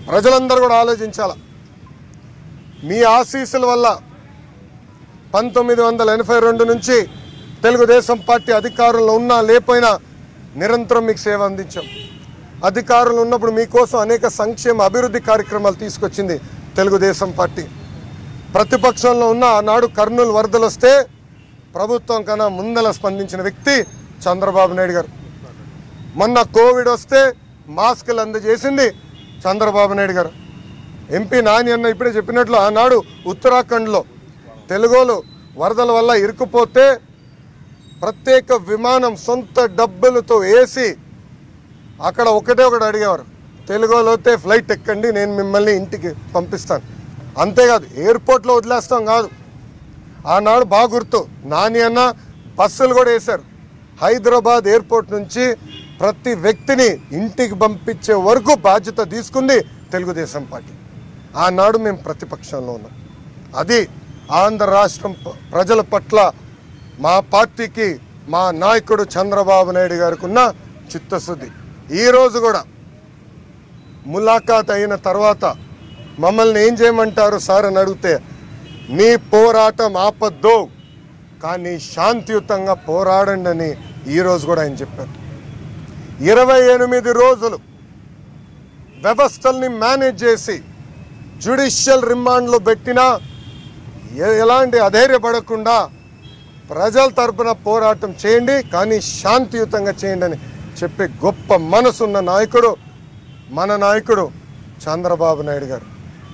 ప్రజలందరూ కూడా ఆలోచించాల మీ ఆశీస్సుల వల్ల పంతొమ్మిది వందల ఎనభై రెండు నుంచి తెలుగుదేశం పార్టీ అధికారంలో ఉన్నా లేకపోయినా నిరంతరం మీకు సేవ అందించాం అధికారంలో ఉన్నప్పుడు మీకోసం అనేక సంక్షేమ అభివృద్ధి కార్యక్రమాలు తీసుకొచ్చింది తెలుగుదేశం పార్టీ ప్రతిపక్షంలో ఉన్న ఆనాడు కర్నూలు వరదలు వస్తే ప్రభుత్వం కన్నా ముందల స్పందించిన వ్యక్తి చంద్రబాబు నాయుడు గారు మొన్న కోవిడ్ వస్తే మాస్కులు అందజేసింది చంద్రబాబు నాయుడు గారు ఎంపీ నాని అన్న ఇప్పుడే చెప్పినట్లు ఆనాడు ఉత్తరాఖండ్లో తెలుగోలు వరదల వల్ల ఇరుక్కుపోతే ప్రత్యేక విమానం సొంత డబ్బులతో వేసి అక్కడ ఒకటే ఒకటి అడిగేవారు తెలుగులో అయితే ఫ్లైట్ ఎక్కండి నేను మిమ్మల్ని ఇంటికి పంపిస్తాను అంతేకాదు ఎయిర్పోర్ట్లో వదిలేస్తాం కాదు ఆనాడు బాగా గుర్తు నాని అన్న బస్సులు కూడా వేశారు హైదరాబాద్ ఎయిర్పోర్ట్ నుంచి ప్రతి వ్యక్తిని ఇంటికి పంపించే వరకు బాధ్యత తీసుకుంది తెలుగుదేశం పార్టీ ఆనాడు మేము ప్రతిపక్షంలో ఉన్నాం అది ఆంధ్ర రాష్ట్రం ప- ప్రజల పట్ల మా పార్టీకి మా నాయకుడు చంద్రబాబు నాయుడు గారికి ఉన్న చిత్తశుద్ధి ఈరోజు కూడా ములాఖాత్ అయిన తర్వాత మమ్మల్ని ఏం చేయమంటారు సార్ అని అడిగితే నీ పోరాటం ఆపద్దు కానీ శాంతియుతంగా పోరాడండి అని ఈరోజు కూడా ఆయన చెప్పారు ఇరవై ఎనిమిది రోజులు వ్యవస్థల్ని మేనేజ్ చేసి జ్యుడిషియల్ రిమాండ్లో పెట్టినా ఎ- ఎలాంటి అధైర్యపడకుండా ప్రజల తరపున పోరాటం చేయండి కానీ శాంతియుతంగా చేయండి అని చెప్పే గొప్ప మనసున్న నాయకుడు మన నాయకుడు చంద్రబాబు నాయుడు గారు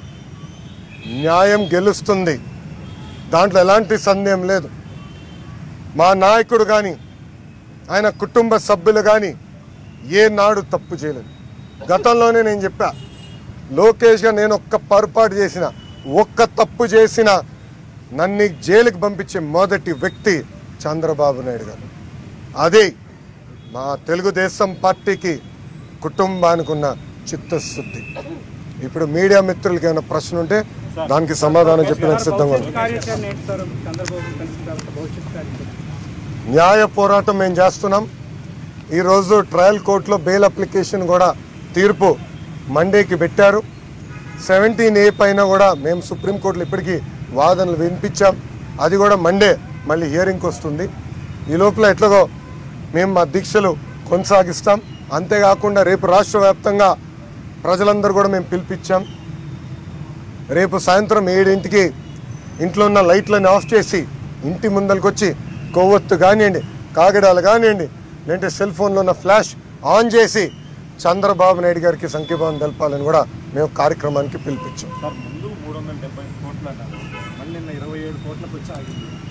న్యాయం గెలుస్తుంది దాంట్లో ఎలాంటి సందేహం లేదు మా నాయకుడు కానీ ఆయన కుటుంబ సభ్యులు కానీ ఏ నాడు తప్పు చేయలేదు గతంలోనే నేను చెప్పా లోకేష్గా నేను ఒక్క పొరపాటు చేసిన ఒక్క తప్పు చేసిన నన్ను జైలుకి పంపించే మొదటి వ్యక్తి చంద్రబాబు నాయుడు గారు అది మా తెలుగుదేశం పార్టీకి కుటుంబానికి ఉన్న చిత్తశుద్ధి ఇప్పుడు మీడియా మిత్రులకి ఏమైనా ప్రశ్న ఉంటే దానికి సమాధానం చెప్పినట్టు సిద్ధంగా ఉంది కార్యాచరణ ఏంటి సార్ చంద్రబాబు కలిసిన తర్వాత భవిష్యత్ కార్యాచరణ న్యాయ పోరాటం మేము చేస్తున్నాం ఈరోజు ట్రయల్ కోర్టులో బెయిల్ అప్లికేషన్ కూడా తీర్పు మండేకి పెట్టారు సెవెంటీన్ ఏ పైన కూడా మేము సుప్రీంకోర్టులో ఇప్పటికీ వాదనలు వినిపించాం అది కూడా మండే మళ్ళీ హియరింగ్కి వస్తుంది ఈ లోపల ఎట్లాగో మేము మా దీక్షలు కొనసాగిస్తాం అంతేకాకుండా రేపు రాష్ట్ర వ్యాప్తంగా ప్రజలందరూ కూడా మేము పిలిపించాం రేపు సాయంత్రం ఏడింటికి ఇంట్లో ఉన్న లైట్లను ఆఫ్ చేసి ఇంటి ముందరికి వచ్చి కొవ్వొత్తు కానివ్వండి కాగడాలు కానివ్వండి లేదంటే సెల్ ఫోన్లో ఉన్న ఫ్లాష్ ఆన్ చేసి చంద్రబాబు నాయుడు గారికి సంఖ్యభావం తెలపాలని కూడా మేము కార్యక్రమానికి పిలిపించాం సార్ ముందు మూడు వందల డెబ్బై కోట్లు అన్నారు మళ్ళీ నిన్న ఇరవై ఏడు కోట్లకు వచ్చి ఆగింది